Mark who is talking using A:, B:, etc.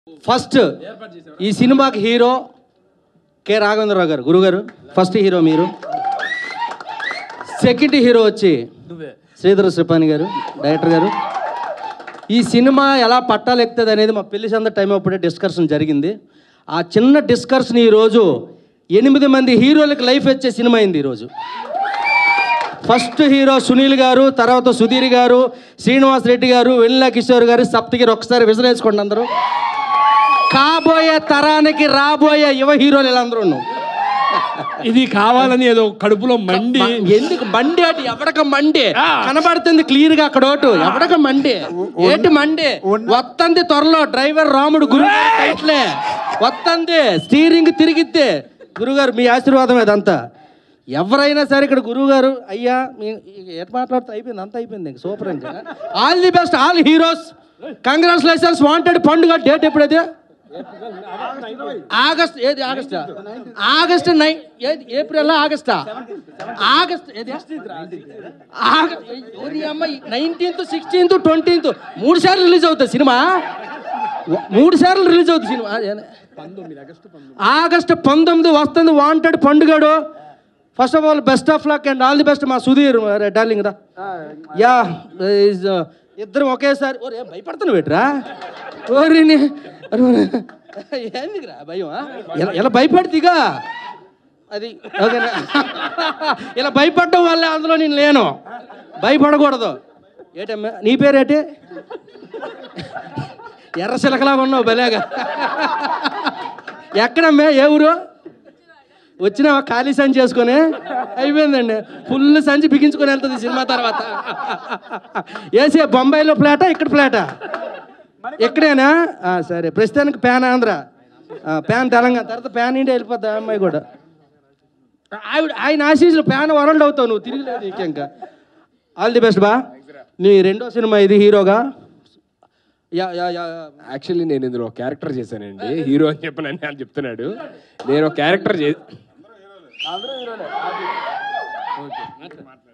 A: First ఈ సినిమాకి hero K Raghavendra Rao garu గురుగారు ఫస్ట్ హీరో మీరు సెకండ్ హీరో వచ్చి శ్రీధర శ్రీపాని గారు డైరెక్టర్ గారు ఈ సినిమా ఎలా పట్టాలు ఎక్కుతుంది అనేది మా పెళ్లి సంద టైం అప్పుడే డిస్కషన్ జరిగింది ఆ చిన్న డిస్కషన్ ఈరోజు ఎనిమిది మంది హీరోలకు లైఫ్ వచ్చే సినిమా అయింది ఈరోజు ఫస్ట్ హీరో సునీల్ గారు తర్వాత సుధీర్ గారు శ్రీనివాస్ రెడ్డి గారు వెన్నెల కిషోర్ గారు సప్తగిరి ఒకసారి విసిరేసుకోండి అందరూ కాబోయే తరానికి రాబోయే యువ హీరోలు వీళ్ళందరూ
B: ఇది కావాలని ఏదో కడుపులో మండి
A: మ- ఎందుకు మండి అటు ఎవడక మండి కనబడుతుంది క్లియర్ గా అక్కడ ఒకటి ఎవడక మండి ఏంటి మండి వత్తంది త్వరలో డ్రైవర్ రాముడు గురు ఇట్లే వత్తంది స్టీరింగ్ తిరిగిద్ది గురుగారు మీ ఆశీర్వాదం ఇదంతా ఎవరైనా సరే ఇక్కడ గురువు గారు అయ్యా మీ ఎట్ మాట్లాడితే అయిపోయింది అంతా అయిపోయింది ఇంక సూపర్ అండి all the best all heroes congratulations wanted పండుగ డేట్ ఎప్పుడైతే ఆగస్ట్ ఏది ఆగస్ట్ ఆగస్ట్ నైన్ ఏది ఏప్రిల్ ఆగస్టా ఆగస్ట్ ఏది నైన్టీన్త్ సిక్స్టీన్త్ ట్వంటీన్త్ మూడు సార్లు రిలీజ్ అవుతుంది సినిమా మూడు సార్లు రిలీజ్ అవుతుంది సినిమా అదే. ఆగస్ట్ పంతొమ్మిది వస్తుంది wanted Pandugadu first of all best of luck and all the best మా సుధీర్ డార్లింగ్ రా యా is, uh, ఇద్దరం ఒకేసారి ఓరే భయపడుతున్నావు ఏట్రా ఓరిని ఏందిరా భయం ఇలా ఇలా భయపడిదిగా అది ఓకేనా ఇలా భయపడడం వల్లే అందులో నేను లేను భయపడకూడదు ఏటమ్మా నీ పేరేటి ఎర్ర చిలకలాగా ఉన్నావు భలేగా ఎక్కడమ్మే ఏ ఊరు వచ్చినా ఖాళీ సంచి చేసుకొని అయిపోయిందండి ఫుల్ సంచి బిగించుకొని వెళ్తుంది సినిమా తర్వాత ఏసీ బొంబాయిలో ఫ్లాటా ఇక్కడ ఫ్లాటా ఎక్కడేనా ఆ, సరే ప్రస్తుతానికి ప్యాన్ ఆంధ్ర ఆ, ప్యాన్ తెలంగాణ తర్వాత ప్యాన్ ఇండియా వెళ్ళిపోద్ది ఆ అమ్మాయి కూడా ఆవిడ ఆయన ఆశీస్సులు ప్యాన్ వరల్డ్ అవుతావు నువ్వు తిరిగి లేదు నీకు ఇంకా ఆల్ ది బెస్ట్ బా నీ రెండో సినిమా ఇది హీరోగా యా యా యా
B: యాక్చువల్లీ నేను ఇందులో క్యారెక్టర్ చేశానండి హీరో అని చెప్పనని అని చెప్తున్నాడు నేను క్యారెక్టర్ చే